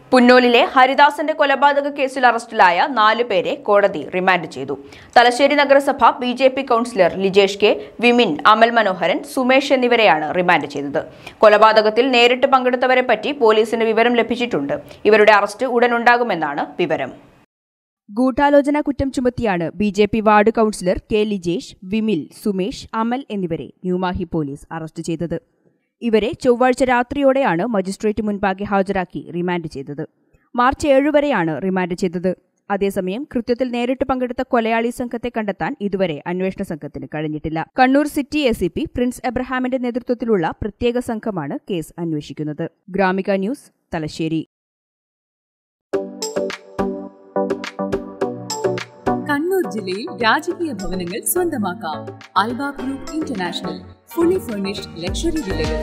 പുന്നോലിലെ ഹരിദാസന്റെ കൊലപാതക കേസിൽ അറസ്റ്റിലായ നാലു പേരെ കോടതി റിമാൻഡ് ചെയ്തു തലശ്ശേരി നഗരസഭ B J P councillor Lijesh K Vimin Amal Manoharan Sumesh എന്നിവരെയാണ് റിമാൻഡ് ചെയ്തത് കൊലപാതകത്തിൽ നേരിട്ട് പങ്കെടുത്തവരെ പറ്റി പോലീസിന് വിവരം ലഭിച്ചിട്ടുണ്ട് ഇവരുടെ അറസ്റ്റ് ഉടനുണ്ടാകുമെന്നാണ് വിവരം ഗൂഢാലോചന കുറ്റം ചുമത്തിയാണ് B J P ward councillor K Lijesh Vimil Sumesh Amal എന്നിവരെ ന്യൂമാഹി പോലീസ് അറസ്റ്റ് ചെയ്തത് ഇവരെ ചൊവ്വാഴ്ച രാത്രിയോടെയാണ് മജിസ്ട്രേറ്റ് മുൻപാകെ ഹാജരാക്കി റിമാൻഡ് ചെയ്തത് മാർച്ച് ഏഴ് വരെയാണ് റിമാൻഡ് ചെയ്തത് അതേസമയം കൃത്യത്തിൽ നേരിട്ട് പങ്കെടുത്ത കൊലയാളി സംഘത്തെ കണ്ടെത്താൻ ഇതുവരെ അന്വേഷണ സംഘത്തിന് കഴിഞ്ഞിട്ടില്ല Kannur city A C P Prince എബ്രഹാമിന്റെ നേതൃത്വത്തിലുള്ള പ്രത്യേക സംഘമാണ് കേസ് അന്വേഷിക്കുന്നത് ഗ്രാമിക ന്യൂസ് തലശ്ശേരി കണ്ണൂർ ജില്ലയിൽ രാജകീയ ഭവനങ്ങൾ സ്വന്തമാക്കാം Alba group international fully furnished luxury വില്ലകൾ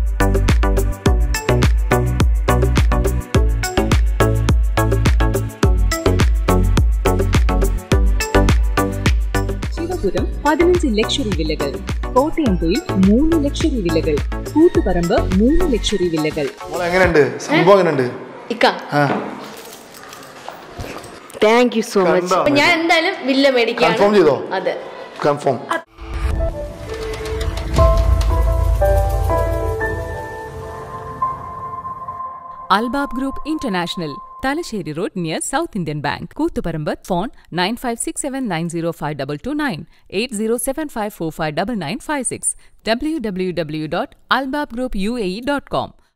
ശിവപുരം പതിനഞ്ച് ലക്ഷറി വില്ലകൾ കോട്ടയംപൊയിൽ മൂന്ന് ലക്ഷറി വില്ലകൾ കൂത്തുപറമ്പ് മൂന്ന് ലക്ഷറി വില്ലകൾ മോളെ എങ്ങനെയുണ്ട് സംഭവം എങ്ങനെയുണ്ട് ഇക്ക ആ താങ്ക് യു സോ മച്ച് കണ്ടോ? അപ്പൊ ഞാൻ എന്തായാലും വില്ല മേടിക്കാണ് കൺഫേം ചെയ്തോ അതെ confirm Albab group international Thalassery road near South Indian bank Koothuparamba phone nine five six seven nine zero five double two nine eight zero seven five four five double nine five six W W W dot Albab group U A E dot com